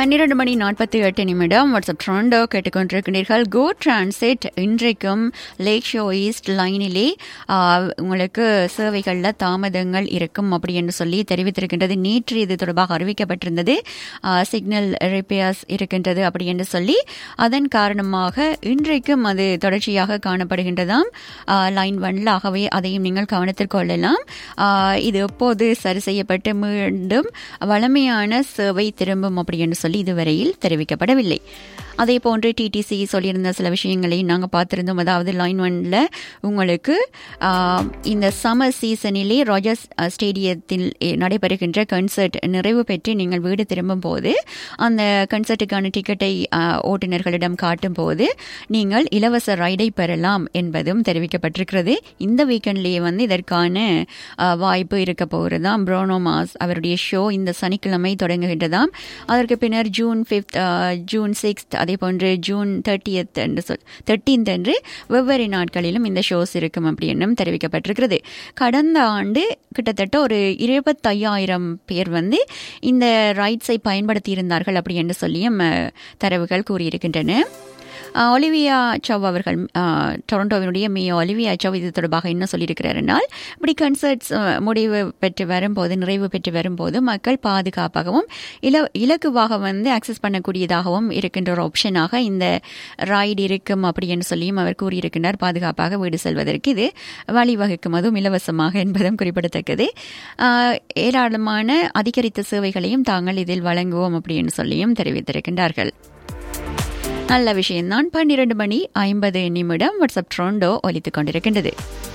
பன்னிரண்டு மணி நாற்பத்தி எட்டு நிமிடம் வாட்ஸ்அப் ட்ரோண்டோ கேட்டுக்கொண்டிருக்கிறீர்கள் கோ டிரான்சிட் இன்றைக்கும் லேக் ஷோ ஈஸ்ட் லைனிலே ஆ, உங்களுக்கு சேவைகளில் தாமதங்கள் இருக்கும் அப்படி என்று சொல்லி தெரிவித்திருக்கின்றது நேற்று இது தொடர்பாக அறிவிக்கப்பட்டிருந்தது சிக்னல் ரிப்பேர்ஸ் இருக்கின்றது அப்படி என்று சொல்லி அதன் காரணமாக இன்றைக்கும் அது தொடர்ச்சியாக காணப்படுகின்றதாம் லைன் ஒன்ல ஆகவே அதையும் நீங்கள் கவனத்தில் கொள்ளலாம் ஆ, இது எப்போது சரி செய்யப்பட்டு மீண்டும் வளமையான சேவை திரும்பும் அப்படி என்று சொல்லி இதுவரையில் தெரிவிக்கப்படவில்லை அதே போன்று டிடிசி சொல்லியிருந்த சில விஷயங்களையும் நாங்கள் பார்த்திருந்தோம் அதாவது லைன் ஒன்ல உங்களுக்கு ஆ, இந்த சம்மர் சீசனிலே ராஜர்ஸ் அ, ஸ்டேடியத்தில் எ- நடைபெறுகின்ற கன்சர்ட் நிறைவு பெற்று நீங்கள் வீடு திரும்பும் போது அந்த கன்சர்ட்டுக்கான டிக்கெட்டை ஆ, ஓட்டுநர்களிடம் காட்டும் போது நீங்கள் இலவச ரைடை பெறலாம் என்பதும் தெரிவிக்கப்பட்டிருக்கிறது இந்த வீக்கெண்ட்லேயே வந்து இதற்கான ஆ, வாய்ப்பு இருக்க போகிறதாம் ப்ரோனோ மாஸ் அவருடைய ஷோ இந்த சனிக்கிழமை தொடங்குகின்றதாம் அதற்கு பின்னர் ஜூன் ஃபிஃப்த் ஜூன் சிக்ஸ்த் அதே போன்று ஜூன் தேர்ட்டியத் என்று சொல் தேர்ட்டீன்த் என்று வெவ்வேறு நாட்களிலும் இந்த ஷோஸ் இருக்கும் அப்படி என்னும் தெரிவிக்கப்பட்டிருக்கிறது கடந்த ஆண்டு கிட்டத்தட்ட ஒரு இருபத்தையாயிரம் பேர் வந்து இந்த ரைட்ஸை பயன்படுத்தி இருந்தார்கள் அப்படி என்று சொல்லியும் அஹ், தரவுகள் கூறியிருக்கின்றன அஹ், ஒலிவியா சவ் அவர்கள் அஹ், டொரண்டோவினுடைய மே ஒலிவியா சவ் இது தொடர்பாக என்ன சொல்லியிருக்கிறார் என்றால் இப்படி கன்சர்ட்ஸ் முடிவு பெற்று வரும்போது நிறைவு பெற்று வரும்போது மக்கள் பாதுகாப்பாகவும் இல இலகுவாக வந்து அக்சஸ் பண்ணக்கூடியதாகவும் இருக்கின்ற ஒரு ஆப்ஷனாக இந்த ரைடு இருக்கும் அப்படி என்று சொல்லியும் அவர் கூறியிருக்கின்றார் பாதுகாப்பாக வீடு செல்வதற்கு இது வழிவகுக்கும் அதுவும் இலவசமாக என்பதும் குறிப்பிடத்தக்கது அஹ், ஏராளமான அதிகரித்த சேவைகளையும் தாங்கள் இதில் வழங்குவோம் அப்படின்னு சொல்லியும் தெரிவித்திருக்கின்றார்கள் நல்ல விஷயம்தான் பன்னிரண்டு மணி ஐம்பது நிமிடம் வாட்ஸ்அப் ட்ரோண்டோ ஒலித்துக் கொண்டிருக்கின்றது